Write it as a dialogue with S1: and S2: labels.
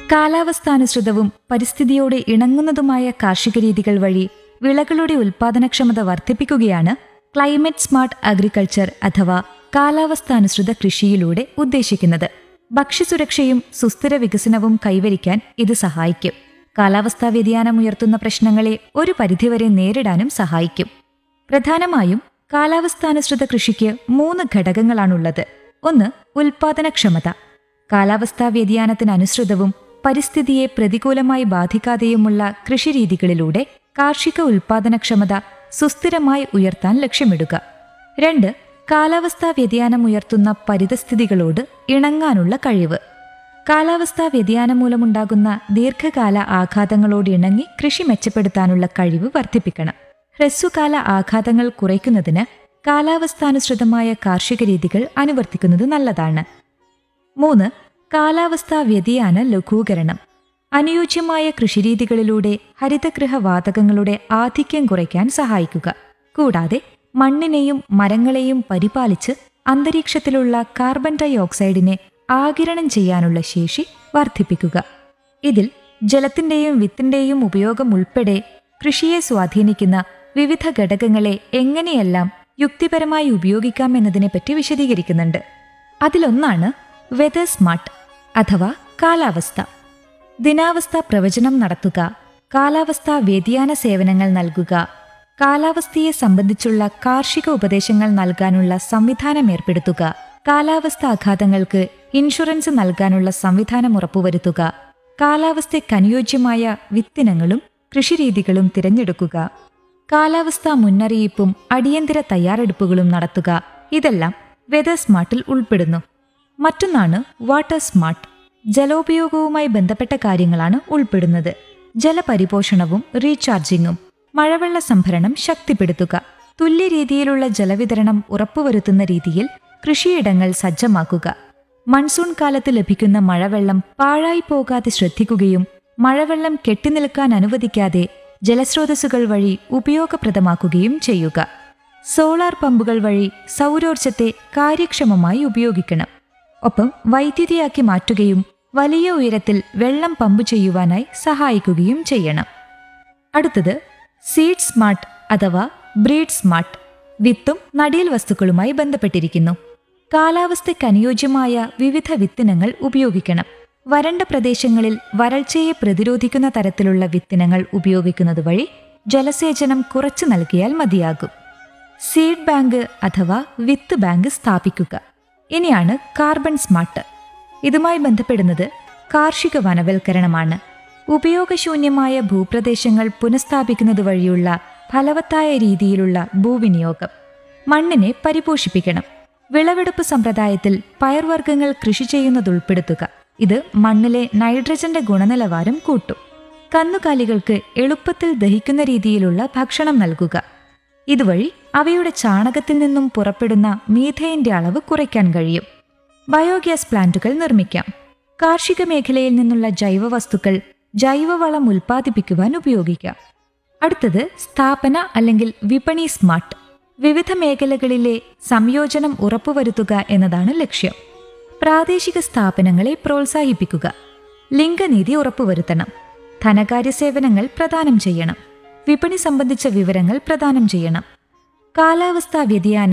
S1: കാലാവസ്ഥാനുസൃതവും പരിസ്ഥിതിയോട് ഇണങ്ങുന്നതുമായ കാർഷിക രീതികൾ വഴി വിളകളുടെ ഉൽപാദനക്ഷമത വർദ്ധിപ്പിക്കുകയാണ് ക്ലൈമറ്റ് സ്മാർട്ട് അഗ്രികൾച്ചർ അഥവാ കാലാവസ്ഥാനുസൃത കൃഷിയിലൂടെ ഉദ്ദേശിക്കുന്നത് ഭക്ഷ്യസുരക്ഷയും സുസ്ഥിര വികസനവും കൈവരിക്കാൻ ഇത് സഹായിക്കും കാലാവസ്ഥാ വ്യതിയാനം ഉയർത്തുന്ന പ്രശ്നങ്ങളെ ഒരു പരിധിവരെ നേരിടാനും സഹായിക്കും പ്രധാനമായും കാലാവസ്ഥാനുസൃത കൃഷിക്ക് മൂന്ന് ഘടകങ്ങളാണുള്ളത് ഒന്ന് ഉൽപാദനക്ഷമത കാലാവസ്ഥാ വ്യതിയാനത്തിനനുസൃതവും പരിസ്ഥിതിയെ പ്രതികൂലമായി ബാധിക്കാതെയുമുള്ള കൃഷിരീതികളിലൂടെ കാർഷിക ഉൽപാദനക്ഷമത സുസ്ഥിരമായി ഉയർത്താൻ ലക്ഷ്യമിടുക രണ്ട് കാലാവസ്ഥാ വ്യതിയാനം ഉയർത്തുന്ന പരിതസ്ഥിതികളോട് ഇണങ്ങാനുള്ള കഴിവ് കാലാവസ്ഥാ വ്യതിയാനം മൂലമുണ്ടാകുന്ന ദീർഘകാല ആഘാതങ്ങളോട് ഇണങ്ങി കൃഷി മെച്ചപ്പെടുത്താനുള്ള കഴിവ് വർദ്ധിപ്പിക്കണം ഹ്രസ്വകാല ആഘാതങ്ങൾ കുറയ്ക്കുന്നതിന് കാലാവസ്ഥാനുസൃതമായ കാർഷിക രീതികൾ അനുവർത്തിക്കുന്നത് നല്ലതാണ് മൂന്ന് കാലാവസ്ഥാ വ്യതിയാന ലഘൂകരണം അനുയോജ്യമായ കൃഷിരീതികളിലൂടെ ഹരിതഗൃഹ വാതകങ്ങളുടെ ആധിക്യം കുറയ്ക്കാൻ സഹായിക്കുക കൂടാതെ മണ്ണിനെയും മരങ്ങളെയും പരിപാലിച്ച് അന്തരീക്ഷത്തിലുള്ള കാർബൺ ഡൈ ഓക്സൈഡിനെ ആകിരണം ചെയ്യാനുള്ള ശേഷി വർദ്ധിപ്പിക്കുക ഇതിൽ ജലത്തിന്റെയും വിത്തിന്റെയും ഉപയോഗം ഉൾപ്പെടെ കൃഷിയെ സ്വാധീനിക്കുന്ന വിവിധ ഘടകങ്ങളെ എങ്ങനെയെല്ലാം യുക്തിപരമായി ഉപയോഗിക്കാം എന്നതിനെപ്പറ്റി വിശദീകരിക്കുന്നുണ്ട് അതിലൊന്നാണ് വെതർ സ്മാർട്ട് അഥവാ കാലാവസ്ഥ ദിനാവസ്ഥ പ്രവചനം നടത്തുക കാലാവസ്ഥാ വ്യതിയാന സേവനങ്ങൾ നൽകുക കാലാവസ്ഥയെ സംബന്ധിച്ചുള്ള കാർഷിക ഉപദേശങ്ങൾ നൽകാനുള്ള സംവിധാനം ഏർപ്പെടുത്തുക കാലാവസ്ഥ ആഘാതങ്ങൾക്ക് ഇൻഷുറൻസ് നൽകാനുള്ള സംവിധാനം ഉറപ്പുവരുത്തുക കാലാവസ്ഥയ്ക്കനുയോജ്യമായ വിത്തിനങ്ങളും കൃഷിരീതികളും തിരഞ്ഞെടുക്കുക കാലാവസ്ഥാ മുന്നറിയിപ്പും അടിയന്തര തയ്യാറെടുപ്പുകളും നടത്തുക ഇതെല്ലാം വെതർ സ്മാർട്ടിൽ ഉൾപ്പെടുന്നു മറ്റൊന്നാണ് വാട്ടർ സ്മാർട്ട് ജലോപയോഗവുമായി ബന്ധപ്പെട്ട കാര്യങ്ങളാണ് ഉൾപ്പെടുന്നത് ജലപരിപോഷണവും റീചാർജിങ്ങും മഴവെള്ള സംഭരണം ശക്തിപ്പെടുത്തുക തുല്യ രീതിയിലുള്ള ജലവിതരണം ഉറപ്പുവരുത്തുന്ന രീതിയിൽ കൃഷിയിടങ്ങൾ സജ്ജമാക്കുക മൺസൂൺ കാലത്ത് ലഭിക്കുന്ന മഴവെള്ളം പാഴായി പോകാതെ ശ്രദ്ധിക്കുകയും മഴവെള്ളം കെട്ടിനിൽക്കാൻ അനുവദിക്കാതെ ജലസ്രോതസ്സുകൾ വഴി ഉപയോഗപ്രദമാക്കുകയും ചെയ്യുക സോളാർ പമ്പുകൾ വഴി സൗരോർജത്തെ കാര്യക്ഷമമായി ഉപയോഗിക്കണം ഒപ്പം വൈദ്യുതിയാക്കി മാറ്റുകയും വലിയ ഉയരത്തിൽ വെള്ളം പമ്പ് ചെയ്യുവാനായി സഹായിക്കുകയും ചെയ്യണം അടുത്തത് സീഡ് സ്മാർട്ട് അഥവാ ബ്രീഡ് സ്മാർട്ട് വിത്തും നടീൽ വസ്തുക്കളുമായി ബന്ധപ്പെട്ടിരിക്കുന്നു കാലാവസ്ഥയ്ക്ക് അനുയോജ്യമായ വിവിധ വിത്തിനങ്ങൾ ഉപയോഗിക്കണം വരണ്ട പ്രദേശങ്ങളിൽ വരൾച്ചയെ പ്രതിരോധിക്കുന്ന തരത്തിലുള്ള വിത്തിനങ്ങൾ ഉപയോഗിക്കുന്നത് വഴി ജലസേചനം കുറച്ചു നൽകിയാൽ മതിയാകും സീഡ് ബാങ്ക് അഥവാ വിത്ത് ബാങ്ക് സ്ഥാപിക്കുക ഇനിയാണ് കാർബൺ സ്മാർട്ട് ഇതുമായി ബന്ധപ്പെടുന്നത് കാർഷിക വനവൽക്കരണമാണ് ഉപയോഗശൂന്യമായ ഭൂപ്രദേശങ്ങൾ പുനഃസ്ഥാപിക്കുന്നത് വഴിയുള്ള ഫലവത്തായ രീതിയിലുള്ള ഭൂവിനിയോഗം മണ്ണിനെ പരിപോഷിപ്പിക്കണം വിളവെടുപ്പ് സമ്പ്രദായത്തിൽ പയർവർഗ്ഗങ്ങൾ കൃഷി ചെയ്യുന്നതുൾപ്പെടുത്തുക ഇത് മണ്ണിലെ നൈട്രജന്റെ ഗുണനിലവാരം കൂട്ടും കന്നുകാലികൾക്ക് എളുപ്പത്തിൽ ദഹിക്കുന്ന രീതിയിലുള്ള ഭക്ഷണം നൽകുക ഇതുവഴി അവയുടെ ചാണകത്തിൽ നിന്നും പുറപ്പെടുന്ന മീഥേന്റെ അളവ് കുറയ്ക്കാൻ കഴിയും ബയോഗ്യാസ് പ്ലാന്റുകൾ നിർമ്മിക്കാം കാർഷിക മേഖലയിൽ നിന്നുള്ള ജൈവവസ്തുക്കൾ ജൈവവളം ഉൽപ്പാദിപ്പിക്കുവാൻ ഉപയോഗിക്കാം അടുത്തത് സ്ഥാപന അല്ലെങ്കിൽ വിപണി സ്മാർട്ട് വിവിധ മേഖലകളിലെ സംയോജനം ഉറപ്പുവരുത്തുക എന്നതാണ് ലക്ഷ്യം പ്രാദേശിക സ്ഥാപനങ്ങളെ പ്രോത്സാഹിപ്പിക്കുക ലിംഗനീതി ഉറപ്പുവരുത്തണം ധനകാര്യ സേവനങ്ങൾ പ്രദാനം ചെയ്യണം വിപണി സംബന്ധിച്ച വിവരങ്ങൾ പ്രദാനം ചെയ്യണം കാലാവസ്ഥാ വ്യതിയാനം